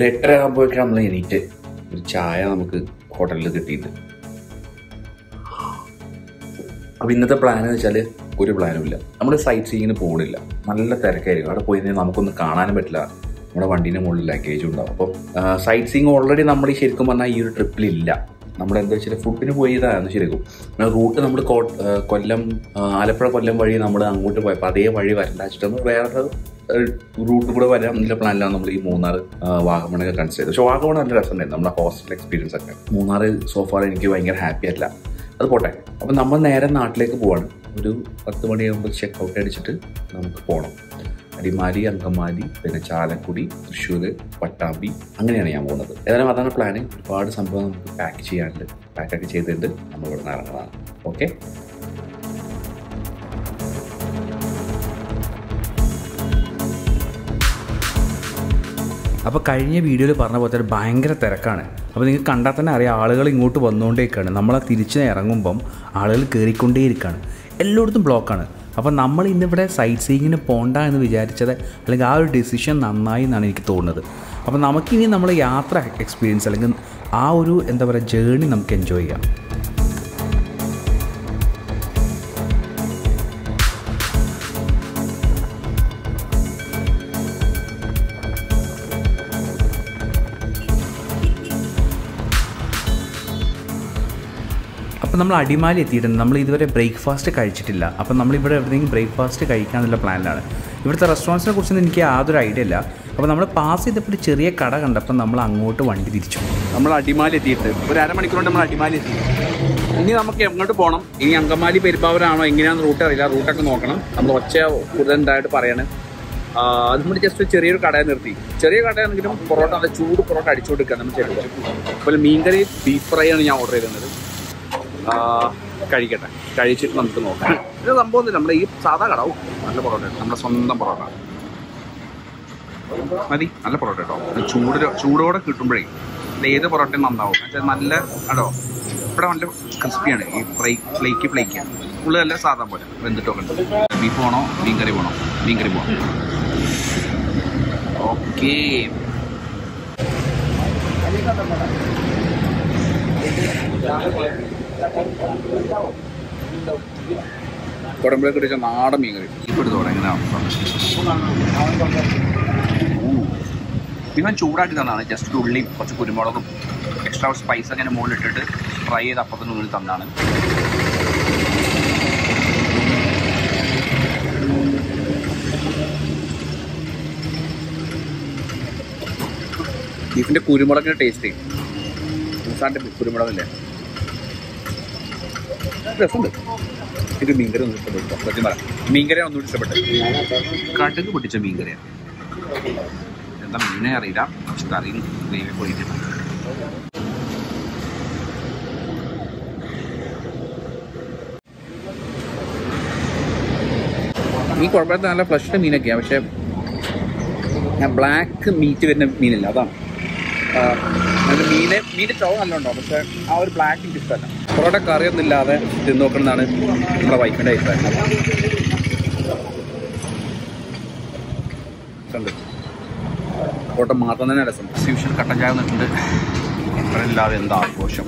ഒരു എട്ടര ആകുമ്പോഴേക്കും നമ്മൾ എണീറ്റ് ഒരു ചായ നമുക്ക് ഹോട്ടലിൽ കിട്ടിയിട്ടുണ്ട് അപ്പൊ ഇന്നത്തെ പ്ലാൻ എന്ന് വെച്ചാൽ ഒരു പ്ലാനും ഇല്ല നമ്മൾ സൈറ്റ് സീയിങ്ങിന് പോകണില്ല നല്ല തിരക്കായിരിക്കും അവിടെ പോയി കഴിഞ്ഞാൽ നമുക്കൊന്നും കാണാനും പറ്റില്ല നമ്മുടെ വണ്ടീൻ്റെ മുകളിൽ ലഗേജും ഉണ്ടാവും അപ്പം സൈറ്റ് സീയിങ് ഓൾറെഡി നമ്മൾ ഈ ശരിക്കും പറഞ്ഞാൽ ഈ ഒരു ട്രിപ്പിലില്ല നമ്മൾ എന്താ വെച്ചാൽ ഫുഡിന് പോയതാണ് ശരിക്കും റൂട്ട് നമ്മൾ കൊല്ലം ആ, ആലപ്പുഴ കൊല്ലം വഴി നമ്മൾ അങ്ങോട്ട് പോയപ്പോൾ അതേ വഴി വരണ്ട വെച്ചിട്ട് വേറെ റൂട്ട് കൂടെ വരാം എന്നുള്ള പ്ലാനിലാണ് നമ്മൾ ഈ മൂന്നാർ ആ, വാഗമണൊക്കെ കൺസിഡർ ചെയ്തത് പക്ഷെ വാഗമൺ നല്ല രസമുണ്ടായിരുന്നു നമ്മുടെ ഹോസ്റ്റൽ എക്സ്പീരിയൻസ് ഒക്കെ മൂന്നാർ സോഫാർ എനിക്ക് ഭയങ്കര ഹാപ്പി അല്ല അത് പോട്ടെ അപ്പം നമ്മൾ നേരെ നാട്ടിലേക്ക് പോവാണ് ഒരു പത്ത് മണിയാകുമ്പോൾ ചെക്ക് ഔട്ട് അടിച്ചിട്ട് നമുക്ക് പോകണം അടിമാലി അങ്കമാലി പിന്നെ ചാലക്കുടി തൃശ്ശൂർ പട്ടാമ്പി അങ്ങനെയാണ് ഞാൻ പോകുന്നത് ഏതായാലും അതാണ് പ്ലാന് ഒരുപാട് സംഭവം നമുക്ക് പാക്ക് ചെയ്യാനുണ്ട് പാക്കൊക്കെ ചെയ്തിട്ട് നമ്മൾ ഇവിടെ നിന്ന് ഇറങ്ങുന്നതാണ് ഓക്കെ അപ്പോൾ കഴിഞ്ഞ വീഡിയോയിൽ പറഞ്ഞ പോലെ തന്നെ ഭയങ്കര തിരക്കാണ് അപ്പോൾ നിങ്ങൾക്ക് കണ്ടാൽ തന്നെ അറിയാം ആളുകൾ ഇങ്ങോട്ട് വന്നുകൊണ്ടേക്കാണ് നമ്മളെ തിരിച്ച് ഇറങ്ങുമ്പം ആളുകൾ കയറിക്കൊണ്ടേയിരിക്കുകയാണ് എല്ലായിടത്തും ബ്ലോക്കാണ് അപ്പോൾ നമ്മൾ ഇന്നിവിടെ സൈറ്റ് സീയിങ്ങിന് പോണ്ട എന്ന് വിചാരിച്ചത് അല്ലെങ്കിൽ ആ ഒരു ഡിസിഷൻ നന്നായി എന്നാണ് എനിക്ക് തോന്നുന്നത് അപ്പോൾ നമുക്കിനി നമ്മൾ യാത്ര എക്സ്പീരിയൻസ് അല്ലെങ്കിൽ ആ ഒരു എന്താ പറയുക ജേണി നമുക്ക് എൻജോയ് ചെയ്യാം അപ്പോൾ നമ്മൾ അടിമാലി എത്തിയിട്ടുണ്ട് നമ്മൾ ഇതുവരെ ബ്രേക്ക്ഫാസ്റ്റ് കഴിച്ചിട്ടില്ല അപ്പോൾ നമ്മളിവിടെ എവിടെയെങ്കിലും ബ്രേക്ക്ഫാസ്റ്റ് കഴിക്കാനുള്ള പ്ലാനിലാണ് ഇവിടുത്തെ റെസ്റ്റോറൻറ്റ്സിനെ കുറിച്ചൊന്നും എനിക്ക് യാതൊരു ഐഡിയ ഇല്ല അപ്പോൾ നമ്മൾ പാസ് ചെയ്തപ്പോൾ ഒരു ചെറിയ കട കണ്ടപ്പോൾ നമ്മൾ അങ്ങോട്ട് വണ്ടി തിരിച്ചു നമ്മൾ അടിമാലി എത്തിയിട്ട് ഒരു അരമണിക്കൂർ കൊണ്ട് നമ്മൾ അടിമാലി എത്തി ഇനി നമുക്ക് എങ്ങോട്ട് പോകണം ഇനി അങ്കമാലി പെരുമ്പാവൂരാണോ എങ്ങനെയാണെന്ന് റൂട്ട് അറിയില്ല റൂട്ടൊക്കെ നോക്കണം നമ്മൾ ഒച്ച കൂടുതലായിട്ട് പറയാണ് അതുകൊണ്ട് ജസ്റ്റ് ചെറിയൊരു കടയിൽ നിർത്തി ചെറിയ കടയാണെങ്കിലും പൊറോട്ട നല്ല ചൂട് പൊറോട്ട അടിച്ചു കൊടുക്കുക നമ്മൾ ചെറുപ്പം അതുപോലെ മീൻകറി ബീഫ് ഫ്രൈ ആണ് ഞാൻ ഓർഡർ ചെയ്തിരുന്നത് ആ, കഴിക്കട്ടെ കഴിച്ചിട്ട് നമുക്ക് നോക്കാം ഇത് സംഭവമൊന്നുമില്ല നമ്മുടെ ഈ സാധാ കട ഓ, നല്ല പൊറോട്ട നമ്മുടെ സ്വന്തം പൊറോട്ട മതി നല്ല പൊറോട്ട കേട്ടോ ഇത് ചൂട് ചൂടോടെ കിട്ടുമ്പോഴേ ഇത് ഏത് പൊറോട്ടയും നന്നാവും എന്നുവെച്ചാൽ നല്ല കേട്ടോ ഇവിടെ നല്ല ക്രിസ്പിയാണ് ഈ ഫ്ലൈ ഫ്ലേക്ക് ഫ്ലേക്ക് ഉള്ള നല്ല സാധാ പോലെ വെന്തിട്ടൊക്കെ ഉണ്ട് ബീഫ് വേണോ മീൻ കറി വേണോ മീൻ കറി പോകണം ഓക്കേ കുടമ്പഴൊക്കെ ഇടിച്ച നാടൻ മീൻ കറി ബീഫ് എടുത്ത് തുടങ്ങി ഇവൻ ചൂടാക്കി തന്നാണ് ജസ്റ്റ് ഉള്ളിയും കുറച്ച് കുരുമുളകും എക്സ്ട്രാ സ്പൈസ് അങ്ങനെ മുകളിൽ ഇട്ടിട്ട് ഫ്രൈ ചെയ്ത് അപ്പത്തിനുള്ളിൽ തന്നാണ് ബീഫിന്റെ കുരുമുളകിന്റെ ടേസ്റ്റ് സാറിന്റെ കുരുമുളകില്ലേ രസമുണ്ട് എനിക്ക് മീൻകറി ഒന്നും ഇഷ്ടപ്പെട്ടു സത്യം പറയാം മീൻകറി ഒന്നും ഇഷ്ടപ്പെട്ടു കടുക് പൊട്ടിച്ച മീൻകറിയാണ് എന്താ മീനെ അറിയില്ല പക്ഷെ കറിയും ഗ്രേവി പോയിട്ടുണ്ട് ഈ കുഴപ്പമില്ലാത്ത നല്ല ഫ്ലഷിൻ്റെ മീനൊക്കെയാണ് പക്ഷെ ഞാൻ ബ്ലാക്ക് മീറ്റ് വരുന്ന മീനില്ല അതാണ് ആ, അതിന്റെ മീനെ മീൻ്റെ ചവ് നല്ല ഉണ്ടാവും പക്ഷെ ആ ഒരു ബ്ലാക്ക് എനിക്ക് ഇഷ്ടമല്ല പൊറോട്ട കറിയൊന്നും ഇല്ലാതെ തിന്ന് നോക്കണമെന്നാണ് നമ്മുടെ വൈഫിൻ്റെ അഭിപ്രായം ഉണ്ട് പൊറോട്ട മാത്രം തന്നെ രസം സ്യൂഷൻ കട്ടൻ ചായ നിന്നിട്ടുണ്ട് ഇല്ലാതെ എന്താ ആഘോഷം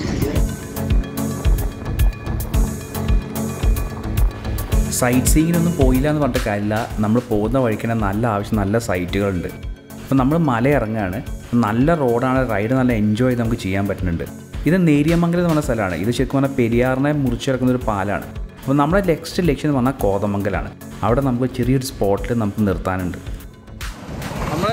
സൈറ്റ് സീയിങ്ങിനൊന്നും പോയില്ല എന്ന് പറഞ്ഞിട്ട് കാര്യമില്ല നമ്മൾ പോകുന്ന വഴിക്ക് തന്നെ നല്ല ആവശ്യം നല്ല സൈറ്റുകളുണ്ട് അപ്പോൾ നമ്മൾ മല ഇറങ്ങുകയാണ് നല്ല റോഡാണ് റൈഡ് നല്ല എൻജോയ് ചെയ്ത് നമുക്ക് ചെയ്യാൻ പറ്റുന്നുണ്ട് ഇത് നേരിയമംഗലം എന്ന് പറഞ്ഞ സ്ഥലമാണ് ഇത് ശരിക്കും പറഞ്ഞാൽ പെരിയാറിനെ മുറിച്ചിറക്കുന്ന ഒരു പാലാണ് അപ്പോൾ നമ്മുടെ നെക്സ്റ്റ് ലക്ഷ്യം എന്ന് പറഞ്ഞാൽ കോതമംഗലാണ് അവിടെ നമുക്ക് ചെറിയൊരു സ്പോട്ടിൽ നമുക്ക് നിർത്താനുണ്ട് നമ്മൾ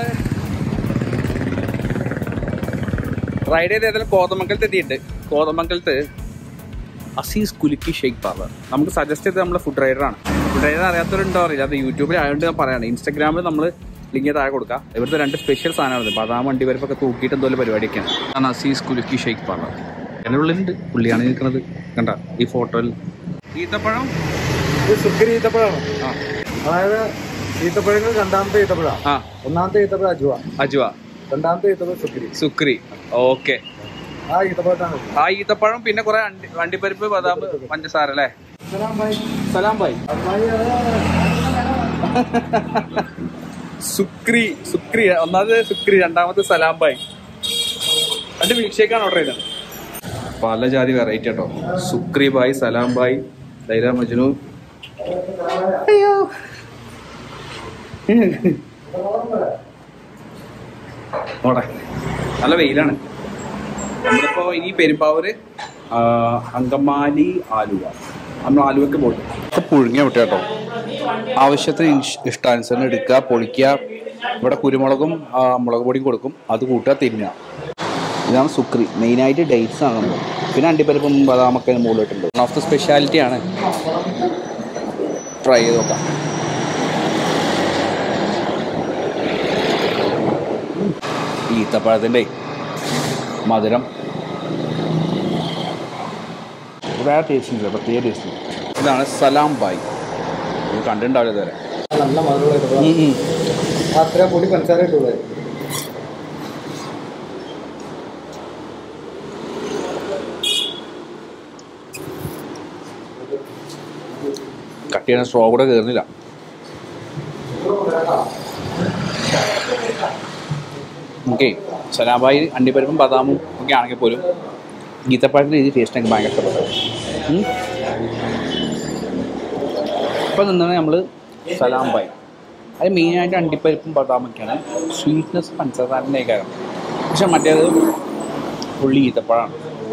റൈഡ് ചെയ്ത് ഏതായാലും കോതമംഗലത്ത് എത്തിയിട്ടുണ്ട് കോതമംഗലത്ത് അസീസ് കുലുക്കി ഷേക്ക് പാർലർ നമുക്ക് സജസ്റ്റ് ചെയ്തത് നമ്മുടെ ഫുഡ് റൈഡറാണ് ഫുഡ് റൈഡർ അറിയാത്തവരുണ്ടോ അറിയില്ല അത് യൂട്യൂബിൽ ആയതുകൊണ്ട് ഞാൻ പറയാണ് ഇൻസ്റ്റാഗ്രാമിൽ നമ്മൾ ലിങ്ക് താഴെ കൊടുക്കാം ഇവിടുത്തെ രണ്ട് സ്പെഷ്യൽ സാധനമാണ് ബദാം വണ്ടി പരിപ്പൊക്കെ തൂക്കിയിട്ട് എന്തോലും പരിപാടിയൊക്കെയാണ് അതാണ് അസീസ് കുലുക്കി ഷേക്ക് പാർലർ എൻ്റെ ഉള്ളിലുണ്ട് പുള്ളിയാണ് നിൽക്കുന്നത് കണ്ട ഈ ഫോട്ടോയിൽ ഈത്തപ്പഴം ഇത് സുഗ്രി ഈത്തപ്പഴമാണ് ആ അതായത് ഈത്തപ്പഴങ്ങൾ രണ്ടാമത്തെ ഈത്തപ്പഴ ആ ഒന്നാമത്തെ ഈത്തപ്പഴ അജുവ അജുവ രണ്ടാമത്തെ ഈത്തപ്പഴ സുഗ്രി സുക്രി ഓക്കെ ആ ഈത്തപ്പഴത്താണ് ആ ഈത്തപ്പഴം പിന്നെ കുറെ അണ്ടി വണ്ടിപ്പരിപ്പ് ബദാം പഞ്ചസാര അല്ലേ സലാം ഭായ് അമ്മായി അത് സുക്രി സുക്രി ഒന്നാമത് സുക്രി രണ്ടാമത്തെ സലാം ബായ് രണ്ട് മിൽക്ക് ഷേക്കാണ് ഓർഡർ ചെയ്തത് പല ജാതി വെറൈറ്റി കേട്ടോ സുക്രി ബായ് സലാം ബായ് ലൈല മജ്നു അയ്യോ ഓടെ നല്ല വെയിലാണ് നമ്മളിപ്പോ ഇനി പെരുമ്പാവൂര് ആ, അങ്കമാലി ആലുവ നമ്മൾ ആലുവക്ക് പോയിട്ട് പുഴുങ്ങിയ വിട്ട കേട്ടോ ആവശ്യത്തിന് ഇഷ്- ഇഷ്ടാനുസരണം എടുക്കുക പൊളിക്കുക ഇവിടെ കുരുമുളകും ആ, മുളക് പൊടിയും കൊടുക്കും അത് കൂട്ടുക തിന്നുക ഇതാണ് സുക്രി മെയിനായിട്ട് ഡേറ്റ്സ് ആണ് നമ്മൾ പിന്നെ അണ്ടിപ്പരിപ്പും ബദാമൊക്കെ മുകളിലിട്ടുണ്ട് വൺ ഓഫ് ദ സ്പെഷ്യാലിറ്റി ആണ് ട്രൈ ചെയ്ത് നോക്കാം ഈത്തപ്പഴത്തിൻ്റെ മധുരം വേറെ ടേസ്റ്റ് ഉണ്ട് പ്രത്യേക ടേസ്റ്റ് ഇതാണ് സലാം ബായ് ഇത് കണ്ടിട്ടുണ്ടാവില്ല ഇതുവരെ നല്ല മധുരമുള്ള ഈത്തപ്പഴം ഉം, ഉം. അത്ര പൊടി പഞ്ചസാര ഇട്ടുള്ളത് കട്ട് ചെയ്യണ സ്ട്രോ കൂടെ കയറുന്നില്ല ഓക്കെ സലാബായി അണ്ടിപ്പരിപ്പും ബദാമും ഒക്കെ ആണെങ്കിൽ പോലും ഗീത്തപ്പഴത്തിൻ്റെ രീതി ടേസ്റ്റ് എനിക്ക് ഭയങ്കര ഇഷ്ടപ്പെട്ടു ഉം. ഇപ്പം നിന്നാണ് നമ്മൾ സലാം ബായ് അത് മെയിനായിട്ട് അണ്ടിപ്പരിപ്പും ബദാമൊക്കെയാണ് സ്വീറ്റ്നെസ് പഞ്ചസാരൻ്റെ കാരണം പക്ഷെ മറ്റേത് പുള്ളി ഈത്തപ്പഴമാണ്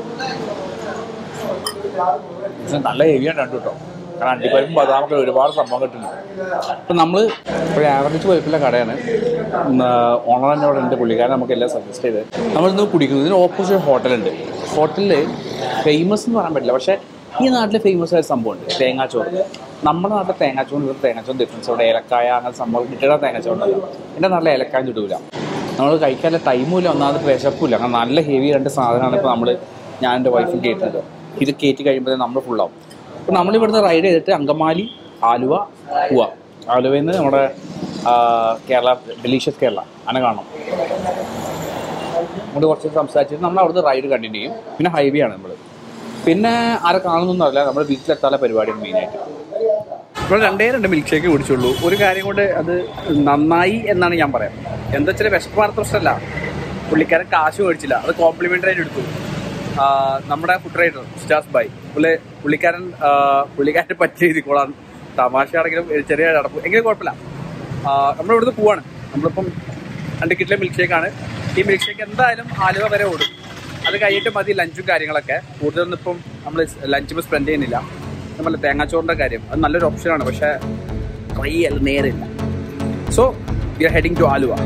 പക്ഷെ നല്ല ഹെവിയാണ് രണ്ടു കേട്ടോ കാരണം അണ്ടിപ്പരിപ്പും ബദാമൊക്കെ ഒരുപാട് സംഭവം കിട്ടുന്നുണ്ട് അപ്പം നമ്മൾ ഒരു ആവറേജ് പൈപ്പിലെ കടയാണ് ഓണർ തന്നെ ഇവിടെ ഉണ്ട് പുള്ളിക്കാരൻ നമുക്ക് എല്ലാം സജസ്റ്റ് ചെയ്ത് നമ്മളിന്ന് കുടിക്കുന്നത് ഇതിന് ഓപ്പോസിറ്റ് ഹോട്ടലുണ്ട് ഹോട്ടലിൽ ഫേമസ് എന്ന് പറയാൻ പറ്റില്ല പക്ഷേ ഈ നാട്ടിൽ ഫേമസ് ആയ സംഭവമുണ്ട് തേങ്ങാച്ചോറ് നമ്മുടെ നാട്ടിൽ തേങ്ങാച്ചോറ് ഇവർ തേങ്ങാച്ചോറ് ഡിഫറൻസ് ഇവിടെ ഏലക്കായ അങ്ങനെ സംഭവം കിട്ടുക തേങ്ങാച്ചോറുണ്ടല്ലോ എൻ്റെ നാട്ടിൽ ഏലക്കായ ചുടൂല നമ്മൾ കഴിക്കാനുള്ള ടൈമും ഇല്ല ഒന്നാമത് വിശപ്പില്ല കാരണം നല്ല ഹെവി രണ്ട് സാധനമാണ് ഇപ്പോൾ നമ്മൾ ഞാൻ എൻ്റെ വൈഫും കേട്ടിട്ടുണ്ട് ഇത് കയറ്റി കഴിയുമ്പോൾ നമ്മൾ ഫുള്ളാവും അപ്പോൾ നമ്മൾ ഇവിടുന്ന് റൈഡ് ചെയ്തിട്ട് അങ്കമാലി ആലുവ പോവാ ആലുവയിൽ നിന്ന് നമ്മുടെ ആ, കേരള ഡെലീഷ്യസ് കേരള അങ്ങനെ കാണണം നമ്മൾ കുറച്ച് സംസാരിച്ചിട്ട് നമ്മൾ അവിടുന്ന് റൈഡ് കണ്ടിന്യൂ ചെയ്യും പിന്നെ ഹൈവേ ആണ് നമ്മൾ പിന്നെ ആരെ കാണുന്നൊന്നും അറിയില്ല നമ്മൾ വീട്ടിലെത്താനുള്ള പരിപാടിയാണ് മെയിനായിട്ട് ഇപ്പോൾ രണ്ടേ രണ്ട് മിൽക്ക് ഷേക്ക് കുടിച്ചുള്ളൂ ഒരു കാര്യം കൊണ്ട് അത് നന്നായി എന്നാണ് ഞാൻ പറയാം എന്താ വെച്ചാൽ വിശപ്പ് മാർത്ത പ്രശ്നമല്ല പുള്ളിക്കാരൻ കാശ് മേടിച്ചില്ല അത് കോംപ്ലിമെൻ്ററി ആയിട്ട് എടുത്തു ആ, നമ്മുടെ ഫുഡ് റൈഡർ സ്റ്റാസ് ബൈ പുള്ളി പുള്ളിക്കാരൻ ആ, പുള്ളിക്കാരൻ പറ്റിയ രീതിക്കോളാം തമാശയാണെങ്കിലും ഒരു ചെറിയ നടപ്പ് എങ്കിലും കുഴപ്പമില്ല ആ, നമ്മളിവിടുന്ന് പോവാണ് നമ്മളിപ്പം രണ്ട് കിറ്റിലെ മിൽക്ക് ഷേക്കാണ് ഈ മിൽക്ക് ഷേക്ക് എന്തായാലും ആലുവ വരെ ഓടും അത് കഴിഞ്ഞിട്ട് മതി ലഞ്ചും കാര്യങ്ങളൊക്കെ കൂടുതലൊന്നും ഇപ്പം നമ്മൾ ലഞ്ച് സ്പെൻഡ് ചെയ്യുന്നില്ല നമ്മളെ തേങ്ങാച്ചോറിൻ്റെ കാര്യം അത് നല്ലൊരു ഓപ്ഷനാണ് പക്ഷേ ട്രൈ അല്ല നേരില്ല so we are heading to Aluva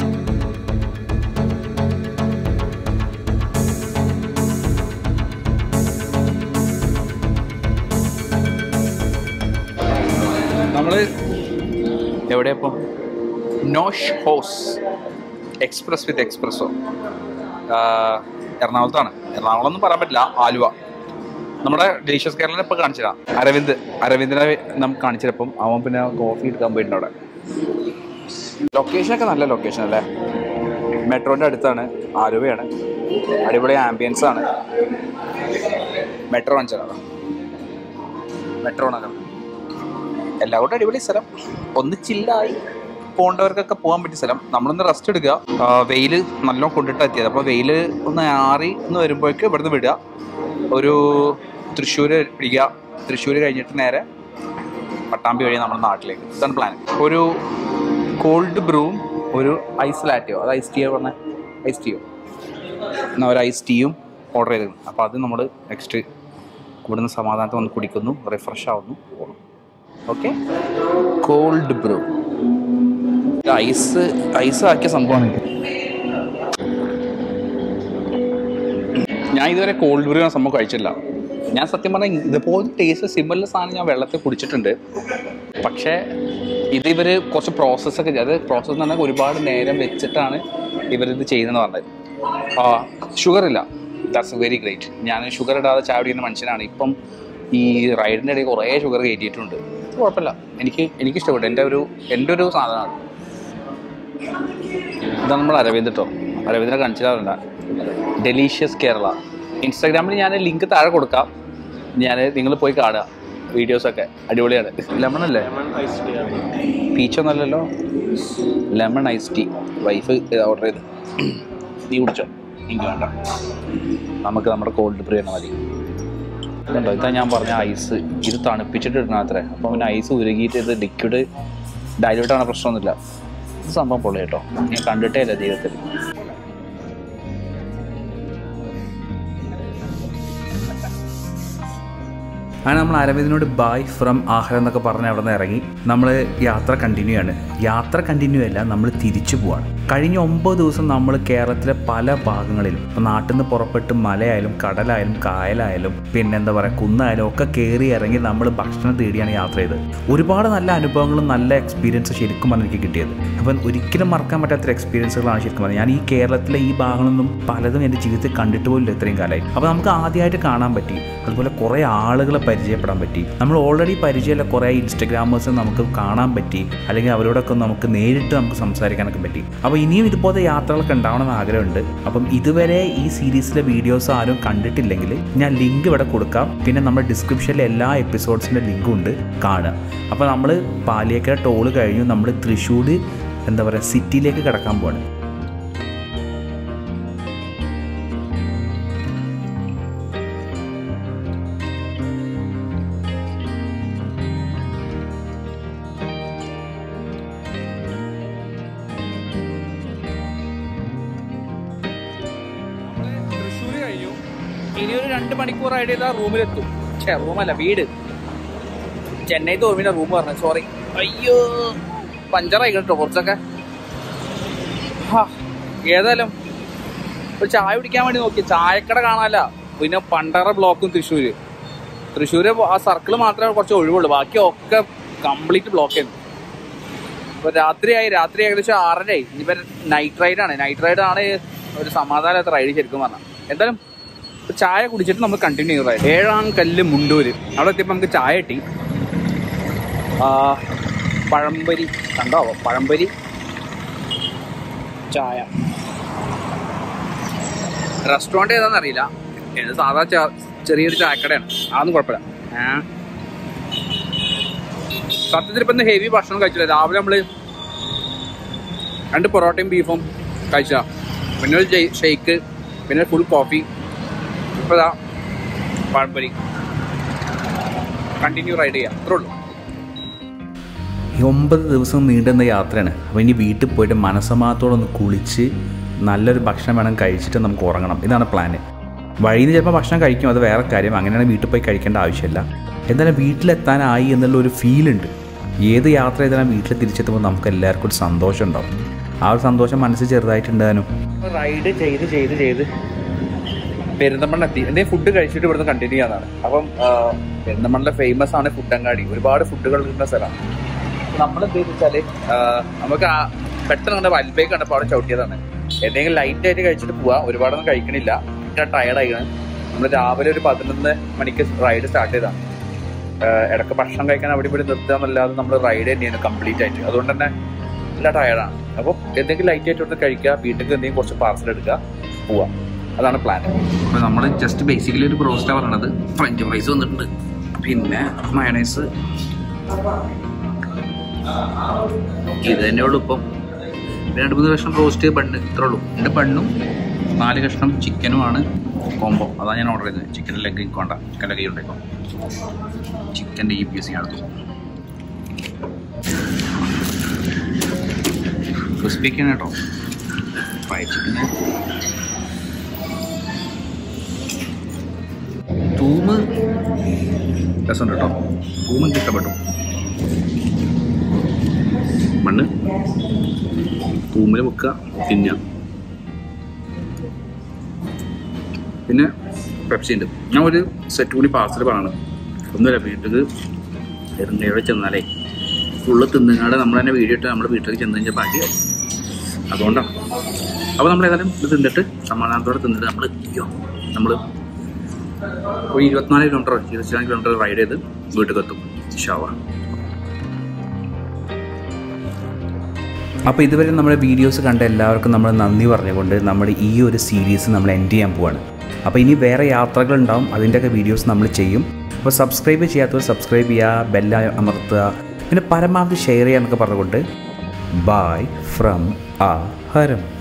നമ്മൾ എവിടെ ഇപ്പം nosh house express with espresso എറണാകുളത്താണ് എറണാകുളം ഒന്നും പറയാൻ പറ്റില്ല ആലുവ നമ്മുടെ ഡെലീഷ്യസ് കേരളനെ ഇപ്പോൾ കാണിച്ചതാ അരവിന്ദ് അരവിന്ദിനെ നമുക്ക് കാണിച്ചപ്പം അവൻ പിന്നെ കോഫി എടുക്കാൻ പോയിട്ടുണ്ട് അവിടെ ലൊക്കേഷനൊക്കെ നല്ല ലൊക്കേഷൻ അല്ലേ മെട്രോൻ്റെ അടുത്താണ് ആലുവയാണ് അടിപൊളി ആംബിയൻസ് ആണ് മെട്രോ കാണിച്ചതാണ് മെട്രോ നഗർ എല്ലാം കൂടെ അടിപൊളി സ്ഥലം ഒന്ന് ചില്ലായി പോകേണ്ടവർക്കൊക്കെ പോകാൻ പറ്റിയ സ്ഥലം നമ്മളൊന്ന് റെസ്റ്റ് എടുക്കുക ആ, വെയില് നല്ലോണം കൊണ്ടിട്ട് എത്തിയത് അപ്പോൾ വെയില് ഒന്ന് ആറി ഒന്ന് വരുമ്പോഴേക്ക് ഇവിടുന്ന് വിടുക ഒരു തൃശ്ശൂർ പിടിക്കുക തൃശ്ശൂർ കഴിഞ്ഞിട്ട് നേരെ പട്ടാമ്പി വഴി നമ്മുടെ നാട്ടിലേക്ക് ഇതാണ് പ്ലാൻ ഒരു കോൾഡ് ബ്രൂവും ഒരു ഐസ് ലാറ്റിയോ അത് ഐസ് ടീയോ പറഞ്ഞ ഐസ് ടീയോ എന്നാൽ ഒരു ഐസ് ടീയും ഓർഡർ ചെയ്തിരുന്നു അപ്പോൾ അത് നമ്മൾ നെക്സ്റ്റ് ഇവിടുന്ന് സമാധാനത്തിൽ വന്ന് കുടിക്കുന്നു റിഫ്രഷ് ആവുന്നു പോകുന്നു okay cold brew ice ice ആക്കിയ സംഭവമാണ് ഇത്. ഞാൻ ഇതുവരെ കോൾഡ് ബ്രൂ എന്ന സംഭവം കഴിച്ചില്ല ഞാൻ സത്യം പറഞ്ഞാൽ ഇതുപോലെ ടേസ്റ്റ് സിമ്പിളിലെ സാധനം ഞാൻ വെള്ളത്തിൽ കുടിച്ചിട്ടുണ്ട് പക്ഷേ ഇത് ഇവർ കുറച്ച് പ്രോസസ്സൊക്കെ അത് പ്രോസസ്സ് എന്ന് പറഞ്ഞാൽ ഒരുപാട് നേരം വെച്ചിട്ടാണ് ഇവരിത് ചെയ്യുന്നത് പറഞ്ഞത് ആ ഷുഗർ ഇല്ല ദാറ്റ്സ് വെരി ഗ്രേറ്റ് ഞാൻ ഷുഗർ ഇടാതെ ചായ കുടിക്കുന്ന മനുഷ്യനാണ് ഇപ്പം ഈ റൈഡിൻ്റെ ഇടയിൽ കുറേ ഷുഗർ കയറ്റിയിട്ടുണ്ട് ഇത് കുഴപ്പമില്ല എനിക്ക് എനിക്ക് ഇഷ്ടപ്പെട്ടു എൻ്റെ ഒരു എൻ്റെ ഒരു സാധനമാണ് ഇതാണ് നമ്മൾ അരവിന്ദ് കേട്ടോ അരവിന്ദിനെ കാണിച്ചിട്ടാറുണ്ട് ഡെലീഷ്യസ് കേരള ഇൻസ്റ്റാഗ്രാമിൽ ഞാൻ ലിങ്ക് താഴെ കൊടുക്കാം ഞാൻ നിങ്ങൾ പോയി കാണുക വീഡിയോസൊക്കെ അടിപൊളിയാണ് ലെമൺ അല്ലേ പീച്ചൊന്നല്ലല്ലോ lemon ice tea wife order ചെയ്ത് നീ കുടിച്ചോ എനിക്ക് വേണ്ട നമുക്ക് നമ്മുടെ കോൾഡ് പ്രിയാണ് മതി ഇതുണ്ടോ ഇതാ ഞാൻ പറഞ്ഞ ഐസ് ഇത് തണുപ്പിച്ചിട്ട് ഇടണം അത്രേ അപ്പം പിന്നെ ഐസ് ഉരുകിയിട്ട് ഇത് ലിക്വിഡ് ഡൈലൂട്ടാണ് പ്രശ്നമൊന്നുമില്ല ഇത് സംഭവം പൊള്ളി കേട്ടോ ഞാൻ കണ്ടിട്ടേ ഇല്ല ജീവിതത്തിൽ അങ്ങനെ നമ്മൾ അരവിന്ദിനോട് ബായ് ഫ്രം ആഹ്റ എന്നൊക്കെ പറഞ്ഞ് അവിടെ നിന്ന് ഇറങ്ങി നമ്മൾ യാത്ര കണ്ടിന്യൂ ആണ് യാത്ര കണ്ടിന്യൂ അല്ല നമ്മൾ തിരിച്ചു പോവാണ് കഴിഞ്ഞ ഒമ്പത് ദിവസം നമ്മൾ കേരളത്തിലെ പല ഭാഗങ്ങളിലും ഇപ്പം നാട്ടിൽ നിന്ന് പുറപ്പെട്ട് മലയായാലും കടലായാലും കായലായാലും പിന്നെ എന്താ പറയുക കുന്നായാലും ഒക്കെ കയറി ഇറങ്ങി നമ്മൾ ഭക്ഷണം തേടിയാണ് യാത്ര ചെയ്തത് ഒരുപാട് നല്ല അനുഭവങ്ങളും നല്ല എക്സ്പീരിയൻസ് ശരിക്കും പറഞ്ഞ് എനിക്ക് കിട്ടിയത് അപ്പം ഒരിക്കലും മറക്കാൻ പറ്റാത്ത എക്സ്പീരിയൻസുകളാണ് ശരിക്കും പറഞ്ഞത് ഞാൻ ഈ കേരളത്തിലെ ഈ ഭാഗങ്ങളൊന്നും പലതും എൻ്റെ ജീവിതത്തിൽ കണ്ടിട്ട് പോലും ഇല്ല ഇത്രയും കാലമായി അപ്പോൾ നമുക്ക് ആദ്യമായിട്ട് കാണാൻ പറ്റി അതുപോലെ കുറേ ആളുകളെ പരിചയപ്പെടാൻ പറ്റി നമ്മൾ ഓൾറെഡി പരിചയമുള്ള കുറേ ഇൻസ്റ്റഗ്രാമേഴ്സ് നമുക്ക് കാണാൻ പറ്റി അല്ലെങ്കിൽ അവരോടൊക്കെ നമുക്ക് നേരിട്ട് നമുക്ക് സംസാരിക്കാനൊക്കെ പറ്റി അപ്പോൾ ഇനിയും ഇതുപോലത്തെ യാത്രകളൊക്കെ ഉണ്ടാവണമെന്ന് ആഗ്രഹമുണ്ട് അപ്പം ഇതുവരെ ഈ സീരീസിലെ വീഡിയോസ് ആരും കണ്ടിട്ടില്ലെങ്കിൽ ഞാൻ ലിങ്ക് ഇവിടെ കൊടുക്കാം പിന്നെ നമ്മുടെ ഡിസ്ക്രിപ്ഷനിൽ എല്ലാ എപ്പിസോഡ്സിൻ്റെ ലിങ്കും ഉണ്ട് കാണുക അപ്പോൾ നമ്മൾ പാലിയേക്കര ടോള് കഴിഞ്ഞു നമ്മൾ തൃശ്ശൂർ എന്താ പറയുക സിറ്റിയിലേക്ക് കിടക്കാൻ പോവാണ് തൃശ്ശൂർ കഴിഞ്ഞു ഇനി ഒരു രണ്ട് മണിക്കൂർ റൈഡ് ചെയ്താൽ റൂമിലെത്തും ഛേ റൂമല്ല വീട് ചെന്നൈ തോർമിന്റെ റൂം പറഞ്ഞു സോറി അയ്യോ പഞ്ചറായി കേട്ടോ കുറച്ചൊക്കെ ഹാ, ഏതായാലും ഒരു ചായ കുടിക്കാൻ വേണ്ടി നോക്കി ചായക്കട കാണാനല്ല പിന്നെ പണ്ടറ ബ്ലോക്കും തൃശ്ശൂര് തൃശ്ശൂര് ആ സർക്കിൾ മാത്രമേ കുറച്ച് ഒഴിവുള്ളൂ ബാക്കി ഒക്കെ കംപ്ലീറ്റ് ബ്ലോക്ക് ചെയ്യുന്നു ഇപ്പൊ രാത്രിയായി രാത്രി ഏകദേശം ആറരയായി ഇനിയിപ്പോ നൈറ്റ് റൈഡ് ആണ് നൈറ്റ് റൈഡ് ആണ് ഒരു സമാധാനത്തെ റൈഡ് ശരിക്കും പറഞ്ഞാൽ എന്തായാലും ഇപ്പൊ ചായ കുടിച്ചിട്ട് നമ്മൾ കണ്ടിന്യൂ ചെയ്യും റൈഡ് ഏഴാം കല്ല് മുണ്ടൂര് അവിടെ എത്തിയപ്പോൾ നമുക്ക് ചായ കിട്ടി ആ, പഴംപൊരി കണ്ടോ പഴംപൊരി ചായ റെസ്റ്റോറൻറ്റ് ഏതാണെന്ന് അറിയില്ല ഇത് സാധാ ചാ- ചെറിയൊരു ചായക്കടയാണ് അതൊന്നും കുഴപ്പമില്ല ഏഹ് സത്യത്തിൽ ഇപ്പം ഇന്ന് ഹെവി ഭക്ഷണം കഴിച്ചില്ല രാവിലെ നമ്മള് രണ്ട് പൊറോട്ടയും ബീഫും കഴിച്ച പിന്നെ ഒരു ഷെയ്ക്ക് പിന്നെ ഫുൾ കോഫി ഇപ്പതാ പഴംപൊരി കണ്ടിന്യൂ റൈഡ് ചെയ്യാം അത്രേ ഉള്ളൂ ഈ ഒമ്പത് ദിവസം നീണ്ടുന്ന യാത്രയാണ് അപ്പോൾ ഇനി വീട്ടിൽ പോയിട്ട് മനസ്സമാത്തോടെ ഒന്ന് കുളിച്ച് നല്ലൊരു ഭക്ഷണം വേണം കഴിച്ചിട്ട് നമുക്ക് ഉറങ്ങണം ഇതാണ് പ്ലാന് വഴിയിൽ നിന്ന് ചിലപ്പോൾ ഭക്ഷണം കഴിക്കും അത് വേറെ കാര്യം അങ്ങനെയാണ് വീട്ടിൽ പോയി കഴിക്കേണ്ട ആവശ്യമില്ല എന്തായാലും വീട്ടിലെത്താനായി എന്നുള്ള ഒരു ഫീലുണ്ട് ഏത് യാത്ര ചെയ്താലും വീട്ടിൽ തിരിച്ചെത്തുമ്പോൾ നമുക്ക് എല്ലാവർക്കും ഒരു സന്തോഷം ഉണ്ടാവും ആ ഒരു സന്തോഷം മനസ്സിൽ ചെറുതായിട്ടുണ്ടാകാനും റൈഡ് ചെയ്ത് ചെയ്ത് ചെയ്ത് പെരിന്തമണ്ണ എത്തി എന്റെ ഫുഡ് കഴിച്ചിട്ട് ഇവിടുന്ന് കണ്ടിന്യൂ ചെയ്യാന്നാണ് അപ്പം ആ, പെരിന്തമണ്ണ ഫേമസ് ആണ് ഫുഡങ്ങാടി ഒരുപാട് ഫുഡുകൾ കിട്ടുന്ന സ്ഥലമാണ് നമ്മൾ എന്ത് വെച്ചാല് ആ, നമുക്ക് ആ പെട്ടെന്ന് നമ്മുടെ വൽബേക്ക് കണ്ടപ്പോൾ അവിടെ ചവിട്ടിയതാണ് എന്തെങ്കിലും ലൈറ്റ് ആയിട്ട് കഴിച്ചിട്ട് പോവാ ഒരുപാടൊന്നും കഴിക്കണില്ല ഭയങ്കര ടയർഡായിക്കണം നമ്മൾ രാവിലെ ഒരു പതിനൊന്ന് മണിക്ക് റൈഡ് സ്റ്റാർട്ട് ചെയ്തതാണ് ആ, ഇടയ്ക്ക് ഭക്ഷണം കഴിക്കാൻ അവിടെ ഇവിടെ നിർത്തുക എന്നല്ലാതെ നമ്മൾ റൈഡ് തന്നെയാണ് കംപ്ലീറ്റ് ആയിട്ട് അതുകൊണ്ട് തന്നെ നല്ല ടയർഡാണ് അപ്പോൾ എന്തെങ്കിലും ലൈറ്റ് ആയിട്ട് ഒന്ന് കഴിക്കുക വീട്ടിലേക്ക് എന്തെങ്കിലും കുറച്ച് പാർസൽ എടുക്കുക പോവാം അതാണ് പ്ലാൻ അപ്പോൾ നമ്മൾ ജസ്റ്റ് ബേസിക്കലി ഒരു ബ്രോസ്റ്റാണ് പറയണത് ഫ്രഞ്ച് ഫ്രൈസ് വന്നിട്ടുണ്ട് പിന്നെ മയണൈസ് ഇത് തന്നെ ഉള്ളൂ ഇപ്പം പിന്നെ രണ്ട് മൂന്ന് കഷ്ണം റോസ്റ്റ് ബണ്ണ് ഇത്രേ ഉള്ളൂ എൻ്റെ ബണ്ണും നാല് കഷ്ണം ചിക്കനുമാണ് കോംബോ അതാണ് ഞാൻ ഓർഡർ ചെയ്തത് ചിക്കൻ ലെഗ് എനിക്ക് വേണ്ട ചിക്കൻ ലെഗ് ഉണ്ടായിക്കോ ചിക്കൻ്റെ ഈ പീസ് ഞാൻ എടുത്തു ക്രിസ്പിക്കാണ് കേട്ടോ ഫ്രൈ ചിക്കന് തൂമ് രസമുണ്ട് കേട്ടോ തൂമ് എനിക്ക് ഇഷ്ടപ്പെട്ടു മണ്ണ് തൂമിൽ വെക്കുക തിന്നുക പിന്നെ പെപ്സി ഉണ്ട് ഞാൻ ഒരു സെറ്റ് കൂടി പാർസൽ പറയണം ഒന്നുമില്ല വീട്ടിൽ എവിടെ ചെന്നാലേ ഫുള്ള് തിന്നുങ്ങാണ്ട് നമ്മൾ തന്നെ വീഡിയോ ഇട്ട് നമ്മുടെ വീട്ടിലേക്ക് ചെന്ന് കഴിഞ്ഞാൽ ബാക്കിയാവും അതുകൊണ്ടാണ് അപ്പോൾ നമ്മൾ ഏതായാലും ഇത് തിന്നിട്ട് സമാധാനത്തോടെ തിന്നിട്ട് നമ്മൾ അയ്യോ നമ്മൾ ഒരു ഇരുപത്തിനാല് കിലോമീറ്റർ ഇരുപത്തിനാല് കിലോമീറ്റർ റൈഡ് ചെയ്ത് വീട്ടിൽ എത്തും ഷാവ അപ്പോൾ ഇതുവരെ നമ്മുടെ വീഡിയോസ് കണ്ട എല്ലാവർക്കും നമ്മൾ നന്ദി പറഞ്ഞുകൊണ്ട് നമ്മുടെ ഈ ഒരു സീരീസ് നമ്മൾ എൻഡ് ചെയ്യാൻ പോവാണ് അപ്പോൾ ഇനി വേറെ യാത്രകളുണ്ടാവും അതിൻ്റെയൊക്കെ വീഡിയോസ് നമ്മൾ ചെയ്യും അപ്പോൾ സബ്സ്ക്രൈബ് ചെയ്യാത്തവർ സബ്സ്ക്രൈബ് ചെയ്യുക ബെല്ല അമർത്തുക പിന്നെ പരമാവധി ഷെയർ ചെയ്യുക എന്നൊക്കെ പറഞ്ഞുകൊണ്ട് ബായ് ഫ്രം ആ ഹരം